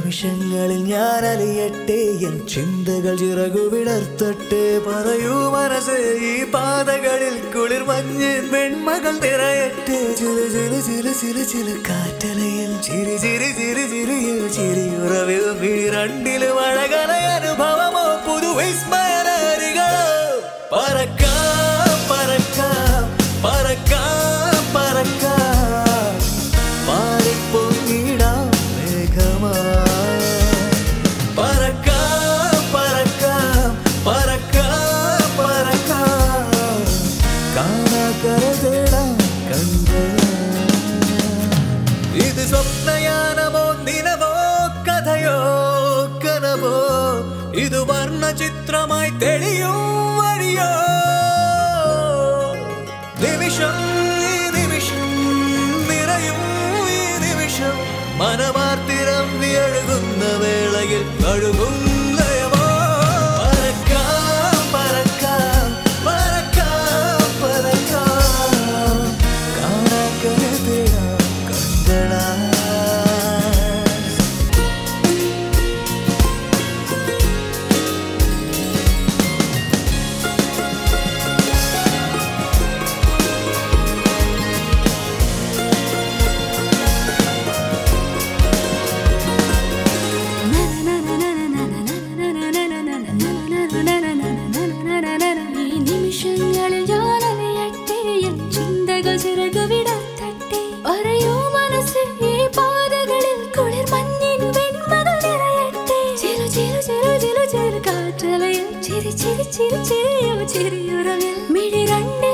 നിമിഷങ്ങളിൽ ഞാൻ അലിയട്ടെ എൻ ചിന്തകൾ ചിറകു വിടർത്തട്ടെ പറയൂ മനസ്സ് ഈ പാതകളിൽ കുളിർ മഞ്ഞ് വെൺമകൾ നിറയട്ടെ ചില ചില ചില ചില ചില കാറ്റലയിൽ ചിരി ചിരി ചിരി ചിരിയിൽ ചിരിയുറവിൽ രണ്ടിലും അഴകല അനുഭവമോ പുതു വിസ്മയനരികളോ പറക്കാം പറക്കാം പറക്കാം പറക്കാം പാറിപ്പൊങ്ങിടാം മേഘമായി പറക്കാം പറക്കാം പറക്കാം പറക്കാം കാണാക്കര തേടാം കണ്ടയാ ഇത് സ്വപ്നയാനമോ നിലവോ കഥയോ കനവോ ഇത് വർണ്ണചിത്രമായി തെളിയും വഴിയോ നിമിഷം ഈ നിമിഷം നിറയും ഈ നിമിഷം മനമാർത്തിരം എഴുകുന്ന വേളയിൽ കഴുകും ലയമോ പറക്കാം പറക്കാം പറക്കാം പറക്കാം കാണാക്കര തേടാം കണ്ടടാ ഈ നിമിഷങ്ങളിൽ ഞാൻ അലയട്ടെ എൻ ചിന്തകൾ ചിറകു വിടത്തട്ടെ പറയൂ മനസ്സ് ഈ പാതകളിൽ കുളിർ മഞ്ഞിൻ വെൺമകൾ നിറയട്ടെ ചില ചില ചില ചില ചില കാറ്റലയിൽ ചിരി ചിരി ചിരി ചിരിയോ ചിരിയുറവിൽ മിഴി രണ്ട്